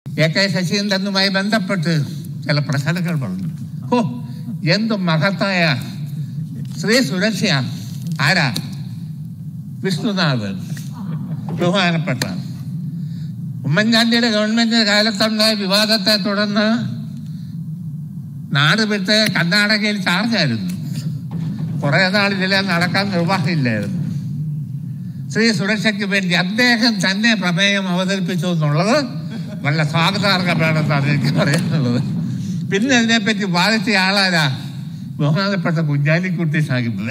A K ശശീന്ദ്രനുമായി ബന്ധപ്പെട്ട് ചില പ്രശ്നങ്ങൾ പറഞ്ഞു ഓ എന്തു മഹത്തായ സ്ത്രീ സുരക്ഷ ആരാ വിഷ്ണുനാഥ് ബഹുമാനപ്പെട്ട ഉമ്മൻചാണ്ടിയുടെ ഗവൺമെന്റിന്റെ കാലത്തുണ്ടായ വിവാദത്തെ തുടർന്ന് നാട് വിട്ട് കർണാടകയിൽ ചാർജായിരുന്നു കുറെ നാൾ ഇതിലെ നടക്കാൻ നിർവാഹമില്ലായിരുന്നു സ്ത്രീ സുരക്ഷയ്ക്ക് വേണ്ടി അദ്ദേഹം തന്നെ പ്രമേയം അവതരിപ്പിച്ചു എന്നുള്ളത് വളരെ സ്വാഗതാർഹമാണെന്നാണ് എനിക്ക് പറയാനുള്ളത് പിന്നെ അതിനെപ്പറ്റി ബാധിച്ച ആളാരാ ബഹുമാനപ്പെട്ട കുഞ്ഞാലിക്കുട്ടി സാഹിബ്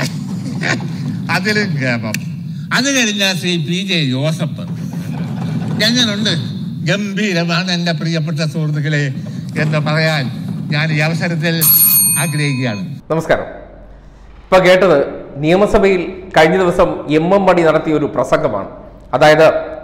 അതിലും കേമം അത് കഴിഞ്ഞ ശ്രീ പി ജെ ജോസഫ് എങ്ങനുണ്ട് ഗംഭീരമാണ് എൻ്റെ പ്രിയപ്പെട്ട സുഹൃത്തുക്കളെ എന്ന് പറയാൻ ഞാൻ ഈ അവസരത്തിൽ ആഗ്രഹിക്കുകയാണ് നമസ്കാരം ഇപ്പൊ കേട്ടത് നിയമസഭയിൽ കഴിഞ്ഞ ദിവസം എം എം മണി നടത്തിയ ഒരു പ്രസംഗമാണ് അതായത്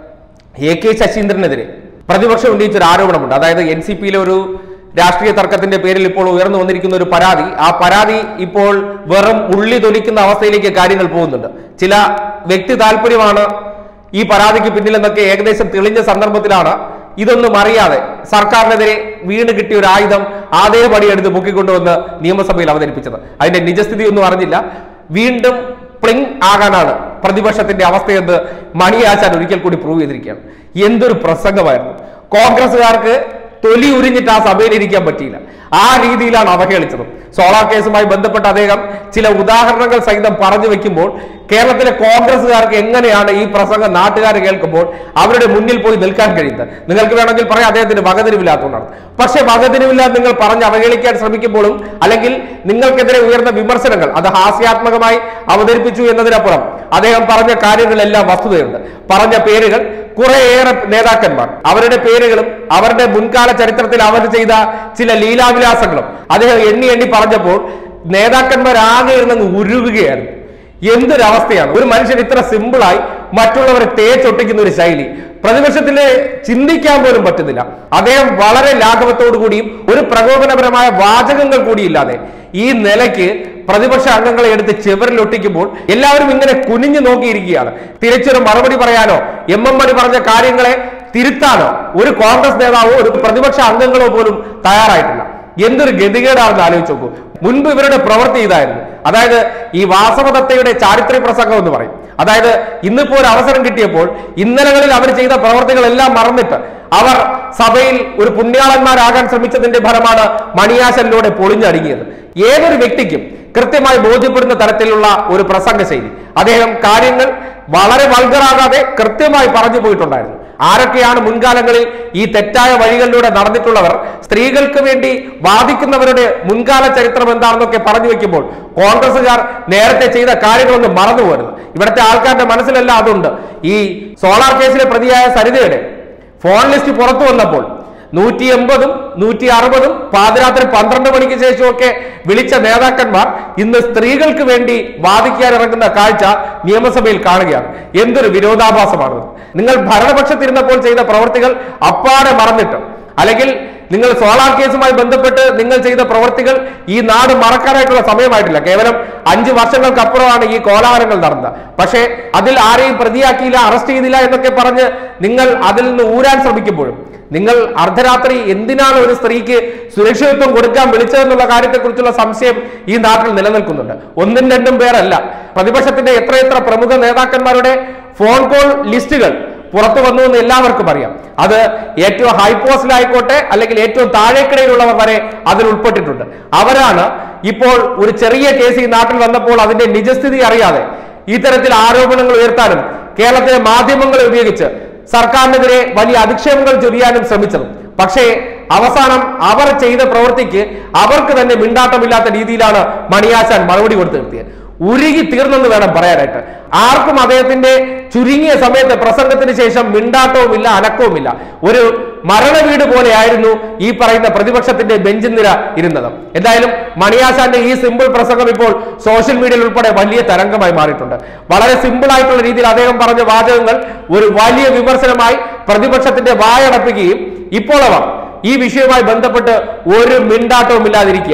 എ കെ ശശീന്ദ്രനെതിരെ പ്രതിപക്ഷം ഉന്നയിച്ച ഒരു ആരോപണമുണ്ട് അതായത് എൻ സി പിയിലെ ഒരു രാഷ്ട്രീയ തർക്കത്തിന്റെ പേരിൽ ഇപ്പോൾ ഉയർന്നു വന്നിരിക്കുന്ന ഒരു പരാതി ആ പരാതി ഇപ്പോൾ വെറും ഉള്ളി തൊലിക്കുന്ന അവസ്ഥയിലേക്ക് കാര്യങ്ങൾ പോകുന്നുണ്ട് ചില വ്യക്തി താല്പര്യമാണ് ഈ പരാതിക്ക് പിന്നിലെന്നൊക്കെ ഏകദേശം തെളിഞ്ഞ സന്ദർഭത്തിലാണ് ഇതൊന്നും അറിയാതെ സർക്കാരിനെതിരെ വീണ് കിട്ടിയ ഒരു ആയുധം അതേപടി എടുത്ത് പൊക്കിക്കൊണ്ടുവന്ന് നിയമസഭയിൽ അവതരിപ്പിച്ചത് അതിന്റെ നിജസ്ഥിതി ഒന്നും അറിഞ്ഞില്ല വീണ്ടും പ്ലിങ് ആകാനാണ് പ്രതിപക്ഷത്തിന്റെ അവസ്ഥയെന്ന് മണിയാശാൻ ഒരിക്കൽ കൂടി പ്രൂവ് ചെയ്തിരിക്കുകയാണ് എന്തൊരു പ്രസംഗമായിരുന്നു കോൺഗ്രസുകാർക്ക് തൊലി ഉരിഞ്ഞിട്ട് ആ സഭയിൽ ഇരിക്കാൻ പറ്റിയില്ല ആ രീതിയിലാണ് അവഹേളിച്ചത് സോളാർ കേസുമായി ബന്ധപ്പെട്ട് അദ്ദേഹം ചില ഉദാഹരണങ്ങൾ സഹിതം പറഞ്ഞു വെക്കുമ്പോൾ കേരളത്തിലെ കോൺഗ്രസുകാർക്ക് എങ്ങനെയാണ് ഈ പ്രസംഗം നാട്ടുകാർ കേൾക്കുമ്പോൾ അവരുടെ മുന്നിൽ പോയി നിൽക്കാൻ കഴിയുന്നത് നിങ്ങൾക്ക് വേണമെങ്കിൽ പറയാം അദ്ദേഹത്തിന് വകതിരിവില്ലാത്തതുകൊണ്ടാണ് പക്ഷെ വകതിരിവില്ലാതെ നിങ്ങൾ പറഞ്ഞ് അവഹേളിക്കാൻ ശ്രമിക്കുമ്പോഴും അല്ലെങ്കിൽ നിങ്ങൾക്കെതിരെ ഉയർന്ന വിമർശനങ്ങൾ അത് ഹാസ്യാത്മകമായി അവതരിപ്പിച്ചു എന്നതിനപ്പുറം അദ്ദേഹം പറഞ്ഞ കാര്യങ്ങളെല്ലാം വസ്തുതയുണ്ട് പറഞ്ഞ പേരുകൾ കുറേയേറെ നേതാക്കന്മാർ അവരുടെ പേരുകളും അവരുടെ മുൻകാല ചരിത്രത്തിൽ അവർ ചെയ്ത ചില ലീലാവിലാസങ്ങളും അദ്ദേഹം എണ്ണി എണ്ണി പറഞ്ഞപ്പോൾ നേതാക്കന്മാരാകെ ഇരുന്നങ്ങ് ഉരുകുകയായിരുന്നു എന്തൊരവസ്ഥയാണ് ഒരു മനുഷ്യൻ ഇത്ര സിമ്പിളായി മറ്റുള്ളവരെ തേച്ചൊട്ടിക്കുന്ന ഒരു ശൈലി പ്രതിപക്ഷത്തിന് ചിന്തിക്കാൻ പോലും പറ്റുന്നില്ല അദ്ദേഹം വളരെ ലാഘവത്തോടു കൂടിയും ഒരു പ്രകോപനപരമായ വാചകങ്ങൾ കൂടിയില്ലാതെ ഈ നിലയ്ക്ക് പ്രതിപക്ഷ അംഗങ്ങളെ എടുത്ത് ചെവരിലൊട്ടിക്കുമ്പോൾ എല്ലാവരും ഇങ്ങനെ കുനിഞ്ഞു നോക്കിയിരിക്കുകയാണ് തിരിച്ചൊരു മറുപടി പറയാനോ എം എം മണി പറഞ്ഞ കാര്യങ്ങളെ തിരുത്താനോ ഒരു കോൺഗ്രസ് നേതാവോ ഒരു പ്രതിപക്ഷ അംഗങ്ങളോ പോലും തയ്യാറായിട്ടില്ല എന്തൊരു ഗതികേടാണെന്ന് ആലോചിച്ച് നോക്കൂ മുൻപ് ഇവരുടെ പ്രവൃത്തി ഇതായിരുന്നു അതായത് ഈ വാസവദത്തയുടെ ചാരിത്ര്യ പ്രസംഗം എന്ന് പറയും അതായത് ഇന്നിപ്പോ ഒരു അവസരം കിട്ടിയപ്പോൾ ഇന്നലകളിൽ അവർ ചെയ്ത പ്രവർത്തികളെല്ലാം മറന്നിട്ട് അവർ സഭയിൽ ഒരു പുണ്യാളന്മാരാകാൻ ശ്രമിച്ചതിന്റെ ഫലമാണ് മണിയാശനിലൂടെ പൊളിഞ്ഞടുങ്ങിയത് ഏതൊരു വ്യക്തിക്കും കൃത്യമായി ബോധ്യപ്പെടുന്ന തരത്തിലുള്ള ഒരു പ്രസംഗ ശൈലി അദ്ദേഹം കാര്യങ്ങൾ വളരെ വൾഗറാകാതെ കൃത്യമായി പറഞ്ഞു പോയിട്ടുണ്ടായിരുന്നു ആരൊക്കെയാണ് മുൻകാലങ്ങളിൽ ഈ തെറ്റായ വഴികളിലൂടെ നടന്നിട്ടുള്ളവർ സ്ത്രീകൾക്ക് വേണ്ടി വാദിക്കുന്നവരുടെ മുൻകാല ചരിത്രം എന്താണെന്നൊക്കെ പറഞ്ഞു വെക്കുമ്പോൾ കോൺഗ്രസുകാർ നേരത്തെ ചെയ്ത കാര്യങ്ങളൊന്നും മറന്നു പോരുത് ഇവിടുത്തെ ആൾക്കാരുടെ മനസ്സിലെല്ലാം അതുണ്ട് ഈ സോളാർ കേസിലെ പ്രതിയായ സരിതയുടെ ഫോൺ ലിസ്റ്റ് പുറത്തു വന്നപ്പോൾ നൂറ്റി എൺപതും നൂറ്റി അറുപതും പാതിരാത്രി പന്ത്രണ്ട് മണിക്ക് ശേഷമൊക്കെ വിളിച്ച നേതാക്കന്മാർ ഇന്ന് സ്ത്രീകൾക്ക് വേണ്ടി വാദിക്കാൻ ഇറങ്ങുന്ന കാഴ്ച നിയമസഭയിൽ കാണുകയാണ് എന്തൊരു വിരോധാഭാസമാണ് നിങ്ങൾ ഭരണപക്ഷത്തിരുന്നപ്പോൾ ചെയ്ത പ്രവർത്തികൾ അപ്പാടെ മറന്നിട്ട് അല്ലെങ്കിൽ നിങ്ങൾ സോളാർ കേസുമായി ബന്ധപ്പെട്ട് നിങ്ങൾ ചെയ്ത പ്രവർത്തികൾ ഈ നാട് മറക്കാനായിട്ടുള്ള സമയമായിട്ടില്ല കേവലം അഞ്ചു വർഷങ്ങൾക്കപ്പുറമാണ് ഈ കോലാഹലങ്ങൾ നടന്നത് പക്ഷേ അതിൽ ആരെയും പ്രതിയാക്കിയില്ല അറസ്റ്റ് ചെയ്തില്ല എന്നൊക്കെ പറഞ്ഞ് നിങ്ങൾ അതിൽ നിന്ന് ഊരാൻ ശ്രമിക്കുമ്പോഴും നിങ്ങൾ അർദ്ധരാത്രി എന്തിനാണ് ഒരു സ്ത്രീക്ക് സുരക്ഷിതത്വം കൊടുക്കാൻ വിളിച്ചതെന്നുള്ള കാര്യത്തെക്കുറിച്ചുള്ള സംശയം ഈ നാട്ടിൽ നിലനിൽക്കുന്നുണ്ട് ഒന്നും രണ്ടും പേരല്ല പ്രതിപക്ഷത്തിന്റെ എത്രയെത്ര പ്രമുഖ നേതാക്കന്മാരുടെ ഫോൺ കോൾ ലിസ്റ്റുകൾ പുറത്തു വന്നു എന്ന് എല്ലാവർക്കും അറിയാം അത് ഏറ്റവും ഹൈ പോസ്റ്റിലായിക്കോട്ടെ അല്ലെങ്കിൽ ഏറ്റവും താഴേക്കിടയിലുള്ളവർ വരെ അതിൽ ഉൾപ്പെട്ടിട്ടുണ്ട് അവരാണ് ഇപ്പോൾ ഒരു ചെറിയ കേസ് ഈ നാട്ടിൽ വന്നപ്പോൾ അതിന്റെ നിജസ്ഥിതി അറിയാതെ ഇത്തരത്തിൽ ആരോപണങ്ങൾ ഉയർത്താനും കേരളത്തിലെ മാധ്യമങ്ങളെ ഉപയോഗിച്ച് സർക്കാരിനെതിരെ വലിയ അധിക്ഷേപങ്ങൾ ചൊരിയാനും ശ്രമിച്ചത് പക്ഷേ അവസാനം അവർ ചെയ്ത പ്രവൃത്തിക്ക് അവർക്ക് തന്നെ മിണ്ടാട്ടമില്ലാത്ത രീതിയിലാണ് മണിയാശാൻ മറുപടി കൊടുത്തു നിർത്തിയത് ഉരുകി തീർന്നെന്ന് വേണം പറയാനായിട്ട് ആർക്കും അദ്ദേഹത്തിന്റെ ചുരുങ്ങിയ സമയത്തെ പ്രസംഗത്തിന് ശേഷം മിണ്ടാട്ടവുമില്ല അനക്കവുമില്ല ഒരു മരണവീട് പോലെയായിരുന്നു ഈ പറയുന്ന പ്രതിപക്ഷത്തിന്റെ ബെഞ്ചിൻ നിര ഇരുന്നത് എന്തായാലും മണിയാശാന്റെ ഈ സിമ്പിൾ പ്രസംഗം ഇപ്പോൾ സോഷ്യൽ മീഡിയയിൽ ഉൾപ്പെടെ വലിയ തരംഗമായി മാറിയിട്ടുണ്ട് വളരെ സിമ്പിൾ ആയിട്ടുള്ള രീതിയിൽ അദ്ദേഹം പറഞ്ഞ വാചകങ്ങൾ ഒരു വലിയ വിമർശനമായി പ്രതിപക്ഷത്തിന്റെ വായടപ്പിക്കുകയും ഇപ്പോൾ അവർ ഈ വിഷയവുമായി ബന്ധപ്പെട്ട് ഒരു മിണ്ടാട്ടവും ഇല്ലാതിരിക്കുകയാണ്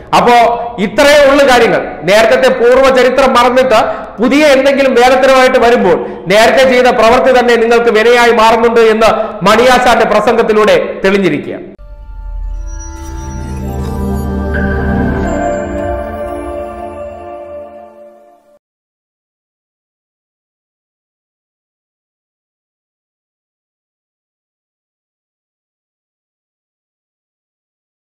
അപ്പോ ഇത്രയേ ഉള്ളു കാര്യങ്ങൾ നേരത്തെ പൂർവ്വ ചരിത്രം മറന്നിട്ട് പുതിയ എന്തെങ്കിലും വേലത്തരമായിട്ട് വരുമ്പോൾ നേരത്തെ ചെയ്ത പ്രവൃത്തി തന്നെ നിങ്ങൾക്ക് വിനയായി മാറുന്നുണ്ട് എന്ന് മണിയാശാന്റെ പ്രസംഗത്തിലൂടെ തെളിഞ്ഞിരിക്കുക